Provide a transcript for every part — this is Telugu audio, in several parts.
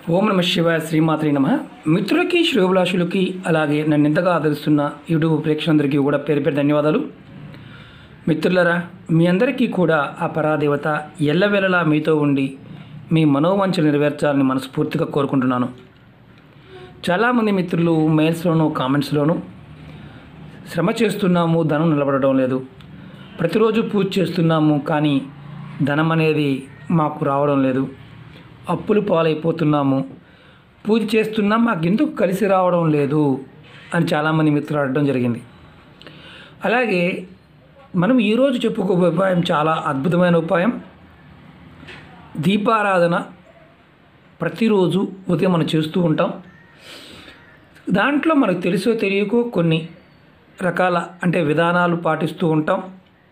ఓం నమ శివాయ శ్రీమాత్రి నమ మిత్రులకి శ్రేయోభిలాషులకి అలాగే నన్ను ఇంతగా ఆదరిస్తున్న యూట్యూబ్ ప్రేక్షకులందరికీ కూడా పేరు పేరు ధన్యవాదాలు మిత్రులరా మీ అందరికీ కూడా ఆ పరాదేవత ఎల్లవేళలా మీతో ఉండి మీ మనోవాంఛలు నెరవేర్చాలని మనస్ఫూర్తిగా కోరుకుంటున్నాను చాలామంది మిత్రులు మెయిల్స్లోను కామెంట్స్లోను శ్రమ చేస్తున్నాము ధనం నిలబడడం లేదు ప్రతిరోజు పూజ చేస్తున్నాము కానీ ధనం అనేది మాకు రావడం లేదు అప్పులు పాలైపోతున్నాము పూజ చేస్తున్నాం మాకు ఎందుకు కలిసి రావడం లేదు అని చాలామంది మిత్రులు అడగడం జరిగింది అలాగే మనం ఈరోజు చెప్పుకోబోయే ఉపాయం చాలా అద్భుతమైన ఉపాయం దీపారాధన ప్రతిరోజు ఉదయం మనం చేస్తూ ఉంటాం దాంట్లో మనకు తెలుసో తెలియకో కొన్ని రకాల అంటే విధానాలు పాటిస్తూ ఉంటాం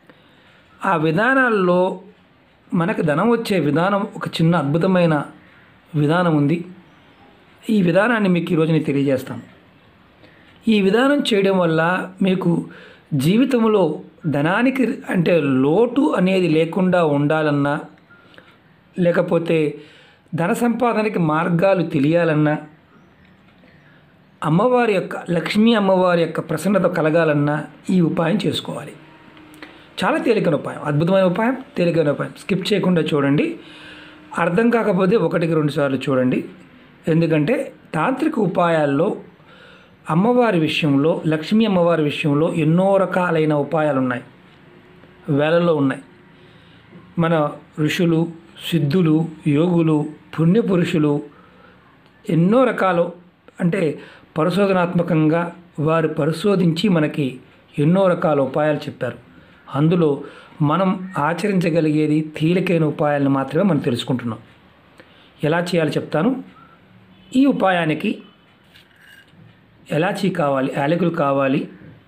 ఆ విధానాల్లో మనకు ధనం వచ్చే విధానం ఒక చిన్న అద్భుతమైన విధానం ఉంది ఈ విధానాన్ని మీకు ఈరోజు నేను తెలియజేస్తాను ఈ విధానం చేయడం వల్ల మీకు జీవితంలో ధనానికి అంటే లోటు అనేది లేకుండా ఉండాలన్నా లేకపోతే ధన సంపాదనకి మార్గాలు తెలియాలన్నా అమ్మవారి యొక్క లక్ష్మీ అమ్మవారి యొక్క ప్రసన్నత కలగాలన్నా ఈ ఉపాయం చేసుకోవాలి చాలా తేలికైన ఉపాయం అద్భుతమైన ఉపాయం తేలికైన ఉపాయం స్కిప్ చేయకుండా చూడండి అర్థం కాకపోతే ఒకటికి రెండు సార్లు చూడండి ఎందుకంటే తాంత్రిక ఉపాయాల్లో అమ్మవారి విషయంలో లక్ష్మీ అమ్మవారి విషయంలో ఎన్నో రకాలైన ఉపాయాలు ఉన్నాయి వేలల్లో ఉన్నాయి మన ఋషులు సిద్ధులు యోగులు పుణ్యపురుషులు ఎన్నో రకాలు అంటే పరిశోధనాత్మకంగా వారు పరిశోధించి మనకి ఎన్నో రకాల ఉపాయాలు చెప్పారు అందులో మనం ఆచరించగలిగేది తేలికైన ఉపాయాలను మాత్రమే మనం తెలుసుకుంటున్నాం ఎలా చేయాలో చెప్తాను ఈ ఉపాయానికి ఎలాచీ కావాలి యాలకులు కావాలి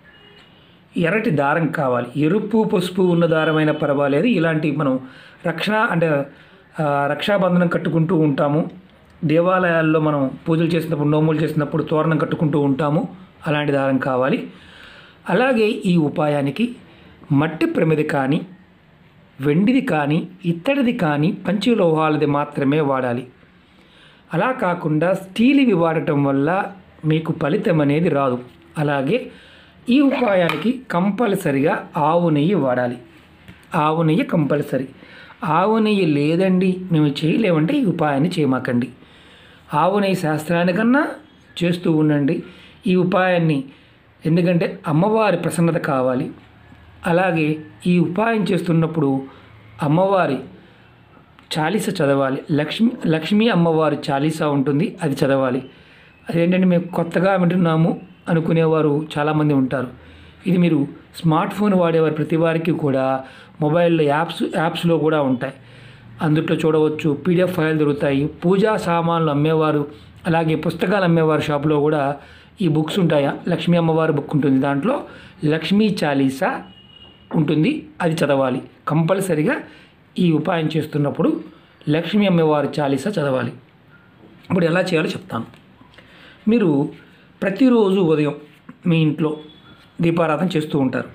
ఎర్రటి దారం కావాలి ఎరుపు పసుపు ఉన్న దారమైనా పర్వాలేదు ఇలాంటి మనం రక్షణ అంటే ఆ, రక్షాబంధనం కట్టుకుంటూ ఉంటాము దేవాలయాల్లో మనం పూజలు చేసినప్పుడు నోములు చేసినప్పుడు తోరణం కట్టుకుంటూ ఉంటాము అలాంటి దారం కావాలి అలాగే ఈ ఉపాయానికి మట్టి ప్రమిది కానీ వెండిది కానీ ఇత్తడిది కానీ పంచలోహాలది మాత్రమే వాడాలి అలా కాకుండా స్టీల్వి వాడటం వల్ల మీకు ఫలితం అనేది రాదు అలాగే ఈ ఉపాయానికి కంపల్సరిగా ఆవు నెయ్యి వాడాలి ఆవు నెయ్యి కంపల్సరీ ఆవు నెయ్యి లేదండి మేము చేయలేమంటే ఈ ఉపాయాన్ని చేయమాకండి ఆవు నెయ్యి శాస్త్రానికన్నా చేస్తూ ఉండండి ఈ ఉపాయాన్ని ఎందుకంటే అమ్మవారి ప్రసన్నత కావాలి అలాగే ఈ ఉపాయం చేస్తున్నప్పుడు అమ్మవారి చాలీస చదవాలి లక్ష్మి లక్ష్మీ అమ్మవారి చాలీసా ఉంటుంది అది చదవాలి అదేంటంటే మేము కొత్తగా వింటున్నాము అనుకునేవారు చాలామంది ఉంటారు ఇది మీరు స్మార్ట్ ఫోన్ వాడేవారు ప్రతి వారికి కూడా మొబైల్లో యాప్స్ యాప్స్లో కూడా ఉంటాయి అందుట్లో చూడవచ్చు పీడిఎఫ్ ఫైల్ దొరుకుతాయి పూజా సామాన్లు అమ్మేవారు అలాగే పుస్తకాలు అమ్మేవారు షాపులో కూడా ఈ బుక్స్ ఉంటాయా లక్ష్మీ అమ్మవారి బుక్ ఉంటుంది దాంట్లో లక్ష్మీ చాలీసా ఉంటుంది అది చదవాలి కంపల్సరిగా ఈ ఉపాయం చేస్తున్నప్పుడు లక్ష్మీ అమ్మవారి చాలీసా చదవాలి ఇప్పుడు ఎలా చేయాలో చెప్తాను మీరు ప్రతిరోజు ఉదయం మీ ఇంట్లో దీపారాధన చేస్తూ ఉంటారు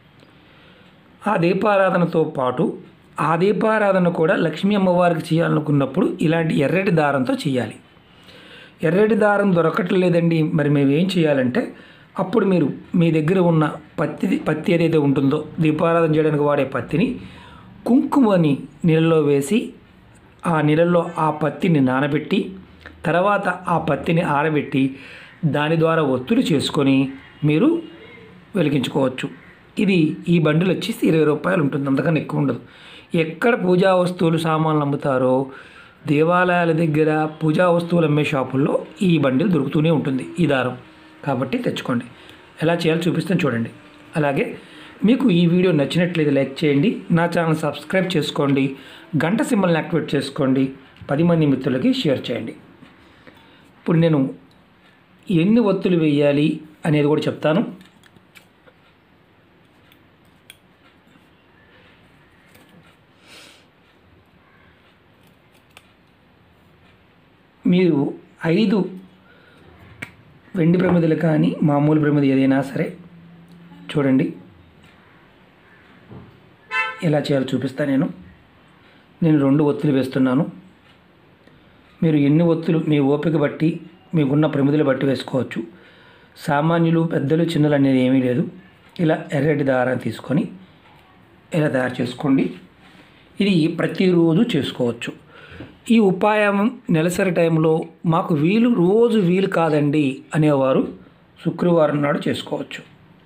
ఆ దీపారాధనతో పాటు ఆ దీపారాధన కూడా లక్ష్మీ అమ్మవారికి చేయాలనుకున్నప్పుడు ఇలాంటి ఎర్రటి దారంతో చేయాలి ఎర్రటి దారం దొరకట్లేదండి మరి మేము ఏం చేయాలంటే అప్పుడు మీరు మీ దగ్గర ఉన్న పత్తి పత్తి ఏదైతే ఉంటుందో దీపారాధన చేయడానికి వాడే పత్తిని కుంకుమని నీళ్ళలో వేసి ఆ నీళ్ళల్లో ఆ పత్తిని నానబెట్టి తర్వాత ఆ పత్తిని ఆరబెట్టి దాని ద్వారా ఒత్తులు చేసుకొని మీరు వెలిగించుకోవచ్చు ఇది ఈ బండిల్ వచ్చేసి ఇరవై రూపాయలు ఉంటుంది అంతకన్నా ఎక్కువ ఉండదు ఎక్కడ పూజా వస్తువులు సామాన్లు అమ్ముతారో దేవాలయాల దగ్గర పూజా వస్తువులు అమ్మే షాపుల్లో ఈ బండిల్ దొరుకుతూనే ఉంటుంది ఈ దారం కాబట్టి తెచ్చుకోండి ఎలా చేయాలో చూపిస్తాను చూడండి అలాగే మీకు ఈ వీడియో నచ్చినట్లయితే లైక్ చేయండి నా ఛానల్ సబ్స్క్రైబ్ చేసుకోండి గంట సింబల్ని యాక్టివేట్ చేసుకోండి పది మంది మిత్రులకి షేర్ చేయండి ఇప్పుడు నేను ఎన్ని ఒత్తులు వేయాలి అనేది కూడా చెప్తాను మీరు ఐదు వెండి ప్రమిదలు కానీ మామూలు ప్రమిద ఏదైనా సరే చూడండి ఎలా చేయాలో చూపిస్తాను నేను నేను రెండు ఒత్తులు వేస్తున్నాను మీరు ఎన్ని ఒత్తులు మీ ఓపిక బట్టి మీకున్న ప్రమిదలు బట్టి వేసుకోవచ్చు సామాన్యులు పెద్దలు చిన్నలు అనేది ఏమీ లేదు ఇలా ఎర్రటి దారాన్ని తీసుకొని ఇలా తయారు చేసుకోండి ఇది ప్రతిరోజు చేసుకోవచ్చు ఈ ఉపాయం నెలసరి టైంలో మాకు వీలు రోజు వీలు కాదండి అనేవారు శుక్రవారం నాడు చేసుకోవచ్చు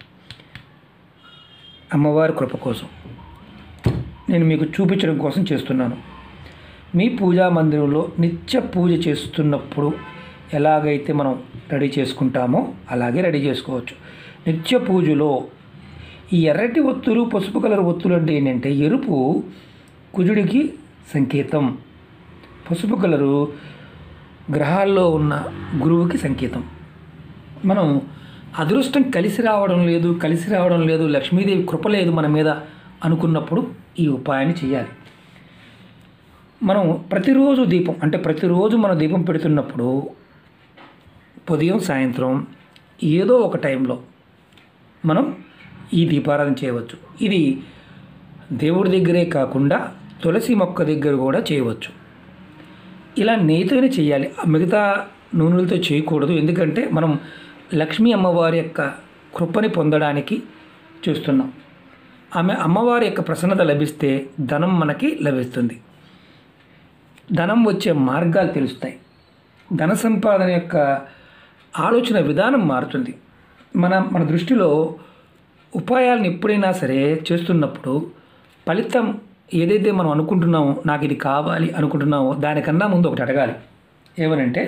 అమ్మవారి కృప కోసం నేను మీకు చూపించడం కోసం చేస్తున్నాను మీ పూజా మందిరంలో నిత్య పూజ చేస్తున్నప్పుడు ఎలాగైతే మనం రెడీ చేసుకుంటామో అలాగే రెడీ చేసుకోవచ్చు నిత్య పూజలో ఈ ఎర్రటి ఒత్తులు పసుపు కలర్ ఒత్తులు అంటే ఏంటంటే ఎరుపు కుజుడికి సంకేతం పసుపు కలరు గ్రహాల్లో ఉన్న గురువుకి సంకేతం మనం అదృష్టం కలిసి రావడం లేదు కలిసి రావడం లేదు లక్ష్మీదేవి కృప లేదు మన మీద అనుకున్నప్పుడు ఈ ఉపాయాన్ని చేయాలి మనం ప్రతిరోజు దీపం అంటే ప్రతిరోజు మనం దీపం పెడుతున్నప్పుడు ఉదయం సాయంత్రం ఏదో ఒక టైంలో మనం ఈ దీపారాధన చేయవచ్చు ఇది దేవుడి దగ్గరే కాకుండా తులసి మొక్క దగ్గర కూడా చేయవచ్చు ఇలా నెయ్యితోనే చేయాలి మిగతా నూనెలతో చేయకూడదు ఎందుకంటే మనం లక్ష్మీ అమ్మవారి యొక్క కృపని పొందడానికి చూస్తున్నాం ఆమె అమ్మవారి యొక్క ప్రసన్నత లభిస్తే ధనం మనకి లభిస్తుంది ధనం వచ్చే మార్గాలు తెలుస్తాయి ధన సంపాదన యొక్క ఆలోచన విధానం మారుతుంది మన మన దృష్టిలో ఉపాయాలను ఎప్పుడైనా సరే చేస్తున్నప్పుడు ఫలితం ఏదైతే మనం అనుకుంటున్నామో నాకు ఇది కావాలి అనుకుంటున్నామో దానికన్నా ముందు ఒకటి అడగాలి ఏమనంటే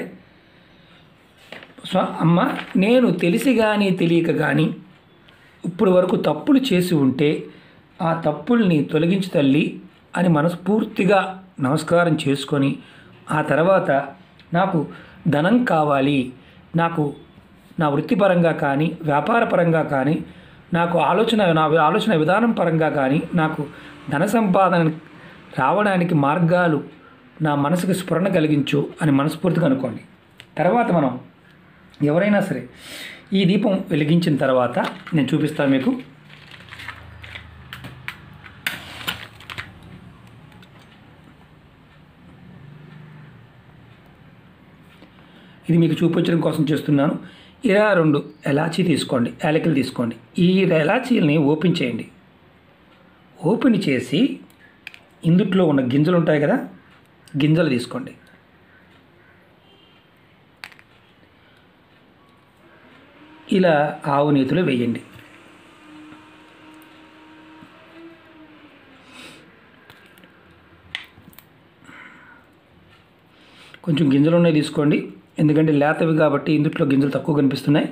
స్వ అమ్మ నేను తెలిసి కానీ తెలియక కానీ ఇప్పుడు వరకు తప్పులు చేసి ఉంటే ఆ తప్పుల్ని తొలగించి తల్లి అని మనస్ఫూర్తిగా నమస్కారం చేసుకొని ఆ తర్వాత నాకు ధనం కావాలి నాకు నా వృత్తిపరంగా కానీ వ్యాపారపరంగా కానీ నాకు ఆలోచన నా ఆలోచన విధానం పరంగా కానీ నాకు ధన సంపాదన రావడానికి మార్గాలు నా మనసుకు స్ఫురణ కలిగించు అని మనస్ఫూర్తిగా అనుకోండి తర్వాత మనం ఎవరైనా సరే ఈ దీపం వెలిగించిన తర్వాత నేను చూపిస్తాను మీకు ఇది మీకు చూపించడం కోసం చేస్తున్నాను ఇలా రెండు ఎలాచీ తీసుకోండి యాలకులు తీసుకోండి ఈ ఎలాచీలని ఓపెన్ చేయండి ఓపెన్ చేసి ఇందుట్లో ఉన్న గింజలు ఉంటాయి కదా గింజలు తీసుకోండి ఇలా ఆవు నేతిలో వేయండి కొంచెం గింజలు ఉన్నాయి తీసుకోండి ఎందుకంటే లేతవి కాబట్టి ఇందుట్లో గింజలు తక్కువ కనిపిస్తున్నాయి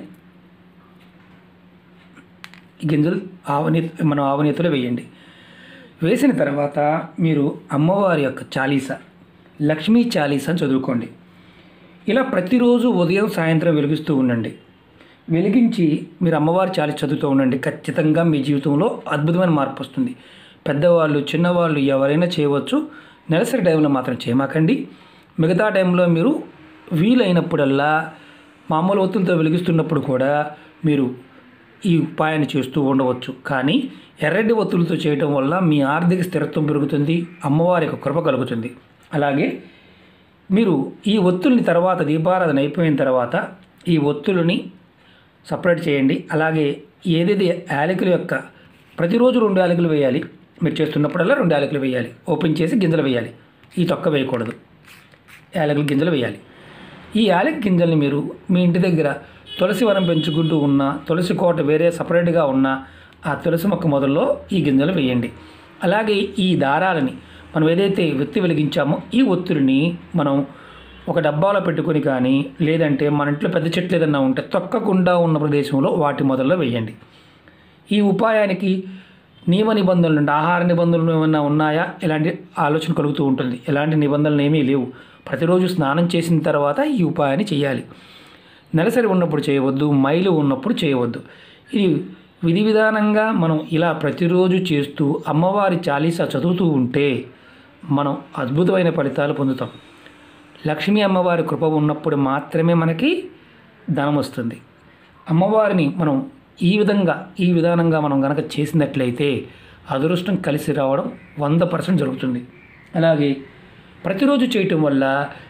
ఈ గింజలు ఆవనీ మనం ఆవనీతిలో వేయండి వేసిన తర్వాత మీరు అమ్మవారి యొక్క చాలీస లక్ష్మీ చాలీస అని చదువుకోండి ఇలా ప్రతిరోజు ఉదయం సాయంత్రం వెలిగిస్తూ ఉండండి వెలిగించి మీరు అమ్మవారి చాలీస చదువుతూ ఉండండి ఖచ్చితంగా మీ జీవితంలో అద్భుతమైన మార్పు వస్తుంది పెద్దవాళ్ళు చిన్నవాళ్ళు ఎవరైనా చేయవచ్చు నెలసరి టైంలో మాత్రం చేయమాకండి మిగతా టైంలో మీరు వీలైనప్పుడల్లా మామూలు ఒత్తులతో వెలిగిస్తున్నప్పుడు కూడా మీరు ఈ ఉపాయాన్ని చేస్తూ ఉండవచ్చు కానీ ఎర్రటి ఒత్తులతో చేయటం వల్ల మీ ఆర్థిక స్థిరత్వం పెరుగుతుంది అమ్మవారి యొక్క కృప కలుగుతుంది అలాగే మీరు ఈ ఒత్తుల్ని తర్వాత దీపారాధన అయిపోయిన తర్వాత ఈ ఒత్తులని సపరేట్ చేయండి అలాగే ఏదైతే యాలకుల యొక్క ప్రతిరోజు రెండు యాలకులు వేయాలి మీరు చేస్తున్నప్పుడల్లా రెండు యాలకులు వేయాలి ఓపెన్ చేసి గింజలు వేయాలి ఈ తొక్క వేయకూడదు యాలకుల గింజలు వేయాలి ఈ యాలక్ గింజల్ని మీరు మీ ఇంటి దగ్గర తులసి వనం పెంచుకుంటూ ఉన్న తులసి కోట వేరే సపరేట్గా ఉన్న ఆ తులసి మొక్క మొదల్లో ఈ గింజలు వేయండి అలాగే ఈ దారాలని మనం ఏదైతే వెత్తి వెలిగించామో ఈ ఒత్తుల్ని మనం ఒక డబ్బాలో పెట్టుకొని కానీ లేదంటే మన ఇంట్లో పెద్ద చెట్లు ఏదన్నా ఉంటే తొక్కకుండా ఉన్న ప్రదేశంలో వాటి మొదల్లో వేయండి ఈ ఉపాయానికి నియమ నిబంధనలు అంటే ఆహార నిబంధనలు ఏమైనా ఉన్నాయా ఇలాంటి ఆలోచన కలుగుతూ ఉంటుంది ఎలాంటి నిబంధనలు ఏమీ లేవు ప్రతిరోజు స్నానం చేసిన తర్వాత ఈ ఉపాయాన్ని చేయాలి నెలసరి ఉన్నప్పుడు చేయవద్దు మైలు ఉన్నప్పుడు చేయవద్దు ఇది విధి విధానంగా మనం ఇలా ప్రతిరోజు చేస్తూ అమ్మవారి చాలీసా చదువుతూ ఉంటే మనం అద్భుతమైన ఫలితాలు పొందుతాం లక్ష్మీ అమ్మవారి కృప ఉన్నప్పుడు మాత్రమే మనకి ధనం వస్తుంది అమ్మవారిని మనం ఈ విధంగా ఈ విధానంగా మనం గనక చేసినట్లయితే అదృష్టం కలిసి రావడం వంద పర్సెంట్ జరుగుతుంది అలాగే ప్రతిరోజు చేయటం వల్ల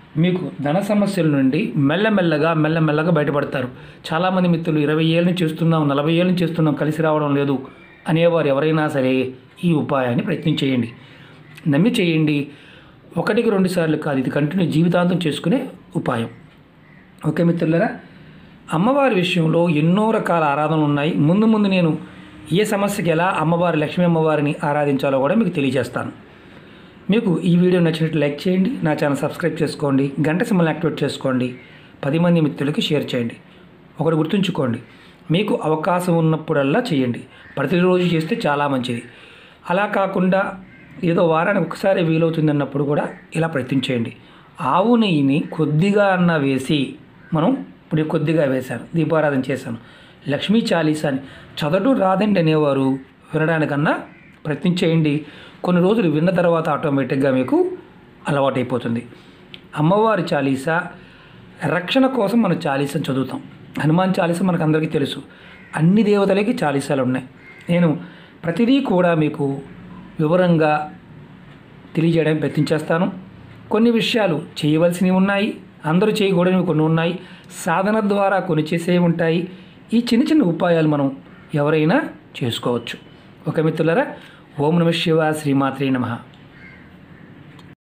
మీకు ధన సమస్యల నుండి మెల్లమెల్లగా మెల్లమెల్లగా బయటపడతారు చాలామంది మిత్రులు ఇరవై ఏళ్ళ నుంచి చేస్తున్నాం నలభై ఏళ్ళ నుంచి చేస్తున్నాం కలిసి రావడం లేదు అనేవారు ఎవరైనా సరే ఈ ఉపాయాన్ని ప్రయత్నం చేయండి నమ్మి చేయండి ఒకటికి రెండు సార్లు కాదు ఇది కంటిన్యూ జీవితాంతం చేసుకునే ఉపాయం ఓకే మిత్రులరా అమ్మవారి విషయంలో ఎన్నో రకాల ఆరాధనలు ఉన్నాయి ముందు ముందు నేను ఏ సమస్యకి ఎలా అమ్మవారి లక్ష్మీ అమ్మవారిని ఆరాధించాలో కూడా మీకు తెలియజేస్తాను మీకు ఈ వీడియో నచ్చినట్టు లైక్ చేయండి నా ఛానల్ సబ్స్క్రైబ్ చేసుకోండి గంట సింబల్ యాక్టివేట్ చేసుకోండి పది మంది మిత్రులకి షేర్ చేయండి ఒకటి గుర్తుంచుకోండి మీకు అవకాశం ఉన్నప్పుడల్లా చేయండి ప్రతిరోజు చేస్తే చాలా మంచిది అలా కాకుండా ఏదో వారానికి ఒకసారి వీలవుతుంది అన్నప్పుడు కూడా ఇలా ప్రయత్నించేయండి ఆవు నెయ్యిని కొద్దిగా అన్న వేసి మనం ఇప్పుడు కొద్దిగా వేశాను దీపారాధన చేశాను లక్ష్మీ చాలీసాని చదవడం రాదండి అనేవారు వినడానికన్నా ప్రయత్నించేయండి కొన్ని రోజులు విన్న తర్వాత ఆటోమేటిక్గా మీకు అలవాటైపోతుంది అమ్మవారి చాలీసా రక్షణ కోసం మనం చాలీసాను చదువుతాం హనుమాన్ చాలీసా మనకు అందరికీ తెలుసు అన్ని దేవతలకి చాలీసాలు ఉన్నాయి నేను ప్రతిదీ కూడా మీకు వివరంగా తెలియజేయడానికి ప్రయత్నించేస్తాను కొన్ని విషయాలు చేయవలసినవి ఉన్నాయి అందరూ చేయకూడనివి కొన్ని ఉన్నాయి సాధన ద్వారా కొన్ని చేసేవి ఉంటాయి ఈ చిన్న చిన్న ఉపాయాలు మనం ఎవరైనా చేసుకోవచ్చు ఒక మిత్రులరా ఓం నమ శివ శ్రీమాత్రే నమః